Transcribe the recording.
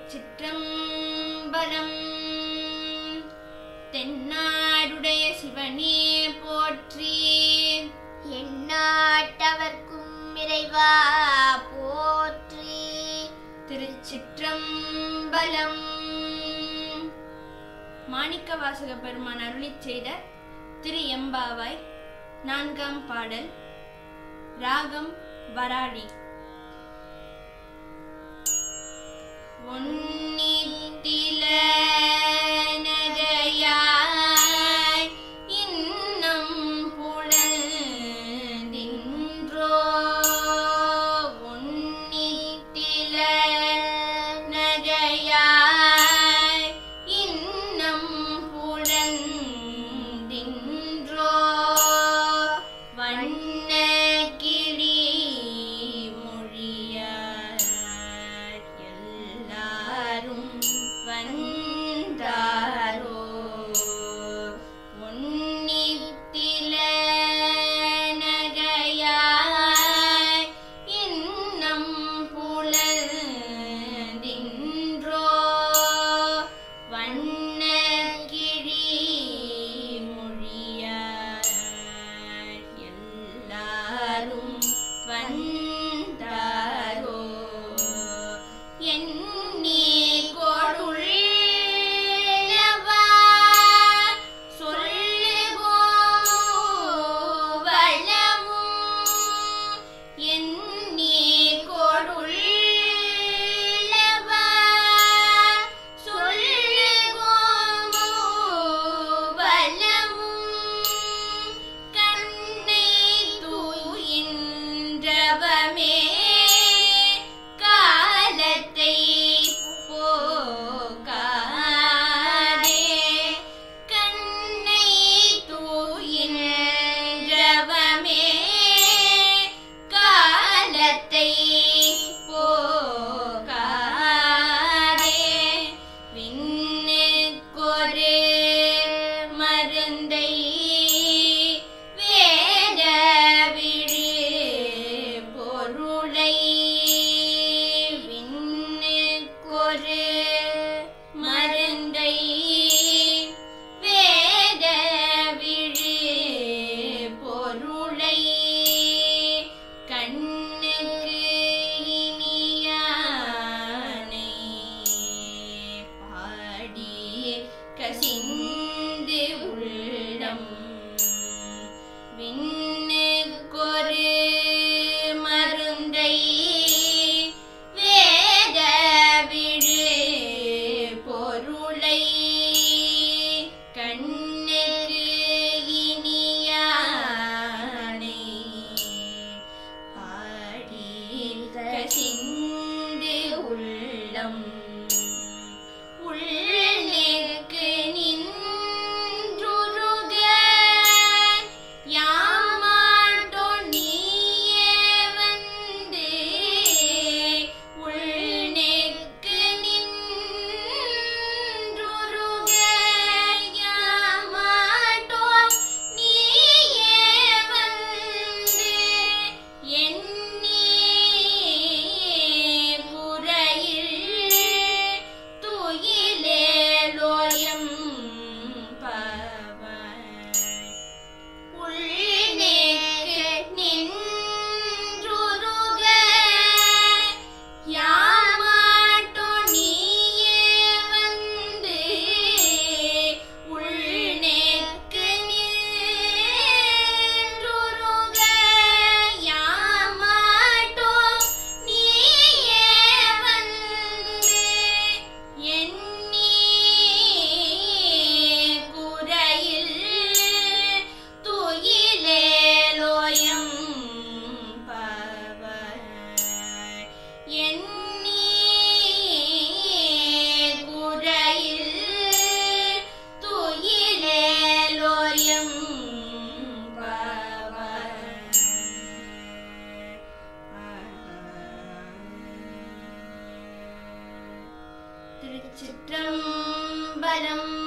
திருச்சிற்றம்பலம் தென்னாடுடைய சிவனே போற்றி எந்நாட்டவர்க்கும் இறைவா போற்றி திருச்சிற்றம்பலம் மாணிக்க வாசக பெருமான் அருளிச் செய்த திரு எம்பாவாய் நான்காம் பாடல் ராகம் வராடி உன்னித்தில நகையாய் இன்னம் புலந்தின்றோ உன்னித்தில நகையாய் இன்னம் புலந்தின்றோ வண்ண கிளி மொழியார் எல்லாரும் வந்தாரோ உன்னித்தில நகையாய் இன்னம் புலந்தின்றோ வண்ண கிளி மொழியார் எல்லாரும் வந்தாரோ எண்ணி கொடுள்ளவா சொல்லுவோம் வளமும் எண்ணி கொடுள்ளவா சொல்லுவோம் வளமும் கண்ணை தூயின்றவமே காலத்தை போக்காதே கண்ணை தூயின்றவமே காலத்தை போக்காதே விண்ணுக்கொரு மருந்தை வேத விழி பொருளை விண்ணுக்கொரு மருந்தை வேத விழி பொருளை கண்ணுக்கு இனியானை பாடி கசிந்து உள்ளம் விண்ணுக்கொரு மருந்தை வேத விழு பொருளை கண்ணுக்கு இனியானை பாடி கசிந்து உள்ளம் உள்ளேக்கு நின்றுருக யாமாட்டோ நீயே வந்து உள்ளேக்கு நின்றுருக யாமாட்டோ நீயே வந்து எண்ணி குறையில் துயிலேலோயம் பவாய் உள்ளேக்கு நின்றுருக யாமாட்டோ நீயே வந்து உள்ளேக்கு நின்றுருக யாமாட்டோ நீயே வந்து எண்ணி குறையில் துயிலேலோயம் பவாய் எண்ணி குறையில் துயிலேலோயம் பவாய் திருச்சிற்றம்பலம்